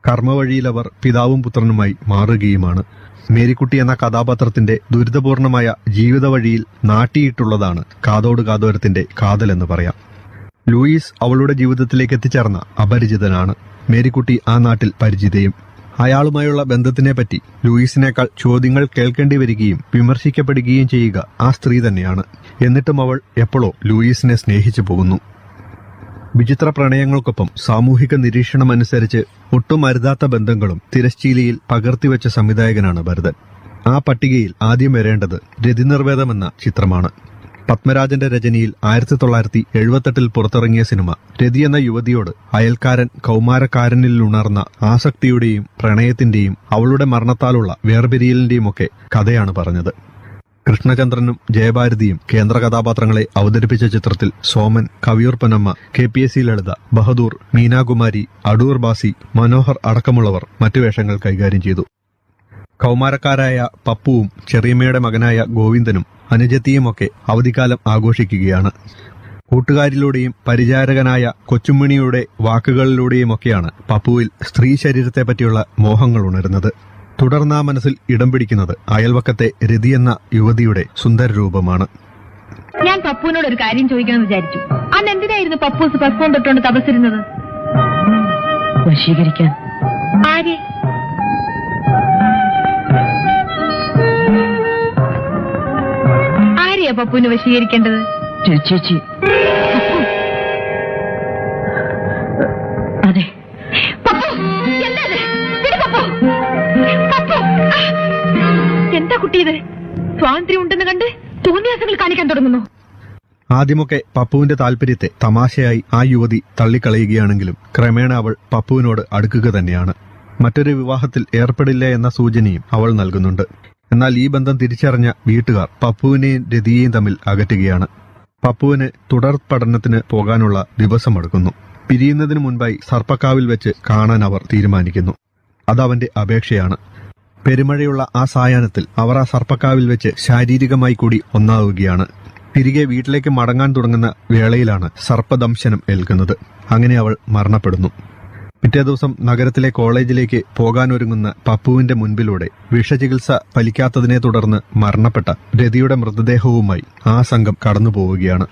കർമ്മവഴിയിലവർ പിതാവും പുത്രനുമായി മാറുകയുമാണ് മേരിക്കുട്ടി എന്ന കഥാപാത്രത്തിന്റെ ദുരിതപൂർണമായ ജീവിത വഴിയിൽ നാട്ടിയിട്ടുള്ളതാണ് കാതോട് കാതോരത്തിന്റെ കാതലെന്ന് പറയാം ലൂയിസ് അവളുടെ ജീവിതത്തിലേക്ക് എത്തിച്ചേർന്ന അപരിചിതനാണ് മേരിക്കുട്ടി ആ നാട്ടിൽ പരിചിതയും അയാളുമായുള്ള ബന്ധത്തിനെപ്പറ്റി ലൂയിസിനേക്കാൾ ചോദ്യങ്ങൾ കേൾക്കേണ്ടി വരികയും വിമർശിക്കപ്പെടുകയും ചെയ്യുക ആ സ്ത്രീ തന്നെയാണ് എന്നിട്ടും അവൾ എപ്പോഴോ ലൂയിസിനെ സ്നേഹിച്ചു പോകുന്നു വിചിത്ര പ്രണയങ്ങൾക്കൊപ്പം സാമൂഹിക നിരീക്ഷണം അനുസരിച്ച് ഒട്ടും അരുതാത്ത ബന്ധങ്ങളും തിരശ്ശീലയിൽ പകർത്തിവെച്ച സംവിധായകനാണ് ഭരതൻ ആ പട്ടികയിൽ ആദ്യം വരേണ്ടത് രതിനിർവേദം എന്ന ചിത്രമാണ് പത്മരാജന്റെ രചനയിൽ ആയിരത്തി തൊള്ളായിരത്തി എഴുപത്തെട്ടിൽ പുറത്തിറങ്ങിയ സിനിമ രതി എന്ന യുവതിയോട് അയൽക്കാരൻ കൗമാരക്കാരനിൽ ഉണർന്ന ആസക്തിയുടെയും പ്രണയത്തിന്റെയും അവളുടെ മരണത്താലുള്ള വേർപിരിയലിന്റെയും ഒക്കെ കഥയാണ് പറഞ്ഞത് കൃഷ്ണചന്ദ്രനും ജയഭാരതിയും കേന്ദ്ര കഥാപാത്രങ്ങളെ അവതരിപ്പിച്ച ചിത്രത്തിൽ Soman Kaviyoor Ponnamma K P S C Lalitha Bahadoor Meenakumari Adoor Bhasi Manohar അടക്കമുള്ളവർ മറ്റു വേഷങ്ങൾ കൈകാര്യം ചെയ്തു കൗമാരക്കാരായ പപ്പുവും ചെറിയമ്മയുടെ മകനായ ഗോവിന്ദനും അനുജത്തിയുമൊക്കെ അവധിക്കാലം ആഘോഷിക്കുകയാണ് കൂട്ടുകാരിലൂടെയും പരിചാരകനായ കൊച്ചുമണിയുടെ വാക്കുകളിലൂടെയുമൊക്കെയാണ് പപ്പുവിൽ സ്ത്രീ ശരീരത്തെ പറ്റിയുള്ള മോഹങ്ങൾ ഉണരുന്നത് തുടർന്ന് ആ മനസ്സിൽ ഇടം പിടിക്കുന്നത് അയൽവക്കത്തെ രതി എന്ന യുവതിയുടെ സുന്ദര രൂപമാണ് ഞാൻ പപ്പുവിനോട് ഒരു കാര്യം ചോദിക്കണമെന്ന് വിചാരിച്ചു അന്ന് എന്തിനായിരുന്നു പപ്പൂസ് പസ്പോൺ തൊട്ടുകൊണ്ട് തപസ്സിരുന്നത് വശീകരിക്കാൻ ആരെ ആരെയാ പപ്പുവിന് വശീകരിക്കേണ്ടത് ചേച്ചി അതെ പപ്പു എന്താ ഇത്? വിട് പപ്പു. പപ്പു. ആ. എന്താ കുട്ടി ഇത് സ്വാതന്ത്ര്യം ഉണ്ടെന്ന് കണ്ട് തോന്നിയാസങ്ങൾ കാണിക്കാൻ തുടങ്ങുന്നു ആദ്യമൊക്കെ പപ്പുവിന്റെ താല്പര്യത്തെ തമാശയായി ആ യുവതി തള്ളിക്കളയുകയാണെങ്കിലും ക്രമേണ അവൾ പപ്പുവിനോട് അടുക്കുക തന്നെയാണ് മറ്റൊരു വിവാഹത്തിൽ ഏർപ്പെടില്ല എന്ന സൂചനയും അവൾ നൽകുന്നുണ്ട് എന്നാൽ ഈ ബന്ധം തിരിച്ചറിഞ്ഞ വീട്ടുകാർ പപ്പുവിനെയും രതിയെയും തമ്മിൽ അകറ്റുകയാണ് പപ്പുവിന് തുടർ പഠനത്തിന് പോകാനുള്ള ദിവസമെടുക്കുന്നു പിരിയുന്നതിന് മുൻപായി സർപ്പക്കാവിൽ വെച്ച് കാണാൻ അവർ തീരുമാനിക്കുന്നു അതവന്റെ അപേക്ഷയാണ് പെരുമഴയുള്ള ആ സായാഹ്നത്തിൽ അവർ ആ സർപ്പക്കാവിൽ വെച്ച് ശാരീരികമായി കൂടി ഒന്നാവുകയാണ് തിരികെ വീട്ടിലേക്ക് മടങ്ങാൻ തുടങ്ങുന്ന വേളയിലാണ് സർപ്പദംശനം ഏൽക്കുന്നത് അങ്ങനെ അവൾ മരണപ്പെടുന്നു പിറ്റേ ദിവസം നഗരത്തിലെ കോളേജിലേക്ക് പോകാനൊരുങ്ങുന്ന പപ്പുവിന്റെ മുൻപിലൂടെ വിഷചികിത്സ ഫലിക്കാത്തതിനെ തുടർന്ന് മരണപ്പെട്ട രതിയുടെ മൃതദേഹവുമായി ആ സംഘം കടന്നുപോവുകയാണ്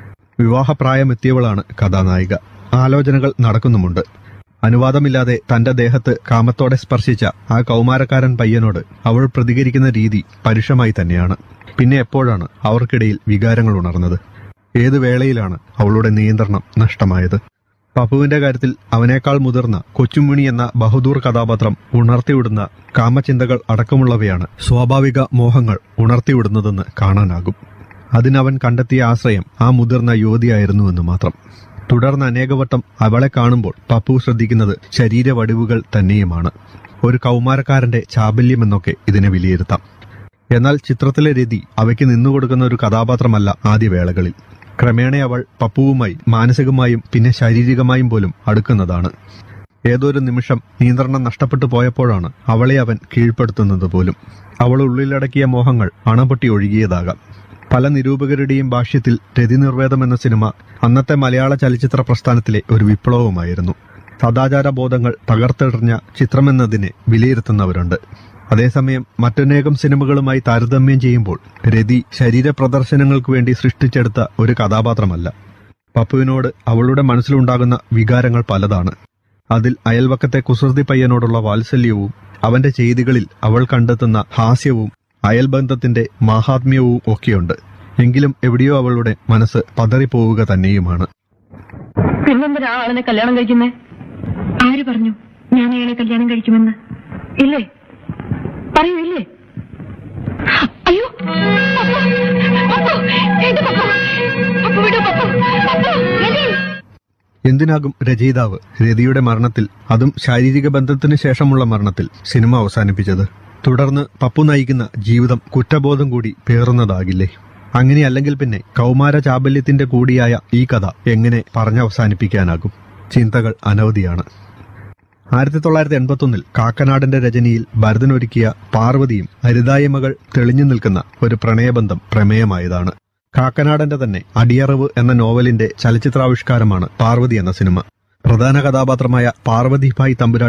വിവാഹപ്രായമെത്തിയവളാണ് കഥാനായിക ആലോചനകൾ നടക്കുന്നുമുണ്ട് അനുവാദമില്ലാതെ തന്റെ ദേഹത്ത് കാമത്തോടെ സ്പർശിച്ച ആ കൗമാരക്കാരൻ പയ്യനോട് അവൾ പ്രതികരിക്കുന്ന രീതി പരുഷമായി തന്നെയാണ് പിന്നെ എപ്പോഴാണ് അവർക്കിടയിൽ വികാരങ്ങൾ ഉണർന്നത് ഏതു വേളയിലാണ് അവളുടെ നിയന്ത്രണം നഷ്ടമായത് പപ്പുവിന്റെ കാര്യത്തിൽ അവനേക്കാൾ മുതിർന്ന കൊച്ചുമണി എന്ന ബഹദൂർ കഥാപാത്രം ഉണർത്തിവിടുന്ന കാമചിന്തകൾ അടക്കമുള്ളവയാണ് സ്വാഭാവിക മോഹങ്ങൾ ഉണർത്തിവിടുന്നതെന്ന് കാണാനാകും അതിനവൻ കണ്ടെത്തിയ ആശ്രയം ആ മുതിർന്ന യുവതിയായിരുന്നുവെന്ന് മാത്രം തുടർന്ന് അനേകവട്ടം അവളെ കാണുമ്പോൾ പപ്പു ശ്രദ്ധിക്കുന്നത് ശരീരവടിവുകൾ തന്നെയുമാണ് ഒരു കൗമാരക്കാരന്റെ ചാബല്യമെന്നൊക്കെ ഇതിനെ വിലയിരുത്താം എന്നാൽ ചിത്രത്തിലെ രതി അവയ്ക്ക് നിന്നുകൊടുക്കുന്ന ഒരു കഥാപാത്രമല്ല ആദ്യവേളകളിൽ ക്രമേണ അവൾ പപ്പുവുമായി മാനസികമായും പിന്നെ ശാരീരികമായും പോലും അടുക്കുന്നതാണ് ഏതൊരു നിമിഷം നിയന്ത്രണം നഷ്ടപ്പെട്ടു പോയപ്പോഴാണ് അവളെ അവൻ കീഴ്പ്പെടുത്തുന്നത് പോലും അവൾ ഉള്ളിലടക്കിയ മോഹങ്ങൾ അണപൊട്ടി ഒഴുകിയതാകാം പല നിരൂപകരുടെയും ഭാഷ്യത്തിൽ രതിനിർവേദം എന്ന സിനിമ അന്നത്തെ മലയാള ചലച്ചിത്ര പ്രസ്ഥാനത്തിലെ ഒരു വിപ്ലവമായിരുന്നു സദാചാര ബോധങ്ങൾ തകർത്തെറിഞ്ഞ ചിത്രമെന്നതിനെ വിലയിരുത്തുന്നവരുണ്ട് അതേസമയം മറ്റനേകം സിനിമകളുമായി താരതമ്യം ചെയ്യുമ്പോൾ രതി ശരീര പ്രദർശനങ്ങൾക്ക് വേണ്ടി സൃഷ്ടിച്ചെടുത്ത ഒരു കഥാപാത്രമല്ല പപ്പുവിനോട് അവളുടെ മനസ്സിലുണ്ടാകുന്ന വികാരങ്ങൾ പലതാണ് അതിൽ അയൽവക്കത്തെ കുസൃതി പയ്യനോടുള്ള വാത്സല്യവും അവന്റെ ചെയ്തികളിൽ അവൾ കണ്ടെത്തുന്ന ഹാസ്യവും അയൽബന്ധത്തിന്റെ മാഹാത്മ്യവും ഒക്കെയുണ്ട് എങ്കിലും എവിടെയോ അവളുടെ മനസ്സ് പതറിപ്പോവുക തന്നെയുമാണ് പിന്നെന്തിനാ ആ ആളിനെ കല്യാണം കഴിക്കുന്നേ ആര് പറഞ്ഞു ഞാൻ അയാളെ കല്യാണം കഴിക്കുമെന്ന് ഇല്ലേ പറയൂ ഇല്ലേ അയ്യോ പപ്പു! പപ്പു! എന്റെ പപ്പു! പപ്പു വിടൂ, പപ്പു! പപ്പു! രതി! എന്തിനാകും രചയിതാവ് രതിയുടെ മരണത്തിൽ അതും ശാരീരിക ബന്ധത്തിന് ശേഷമുള്ള മരണത്തിൽ സിനിമ അവസാനിപ്പിച്ചത് തുടർന്ന് പപ്പു നയിക്കുന്ന ജീവിതം കുറ്റബോധം കൂടി പേറുന്നതാകില്ലേ അങ്ങനെയല്ലെങ്കിൽ പിന്നെ കൗമാര ചാബല്യത്തിന്റെ കൂടിയായ ഈ കഥ എങ്ങനെ പറഞ്ഞവസാനിപ്പിക്കാനാകും ചിന്തകൾ അനവധിയാണ് ആയിരത്തി തൊള്ളായിരത്തി എൺപത്തൊന്നിൽ കാക്കനാടന്റെ രചനയിൽ ഭരതനൊരുക്കിയ പാർവതിയും ഹരിതായമകൾ തെളിഞ്ഞു നിൽക്കുന്ന ഒരു പ്രണയബന്ധം പ്രമേയമായതാണ് കാക്കനാടന്റെ തന്നെ അടിയറവ് എന്ന നോവലിന്റെ ചലച്ചിത്രാവിഷ്കാരമാണ് പാർവതി എന്ന സിനിമ പ്രധാന കഥാപാത്രമായ പാർവതിഭായ് തമ്പുരാട്ടി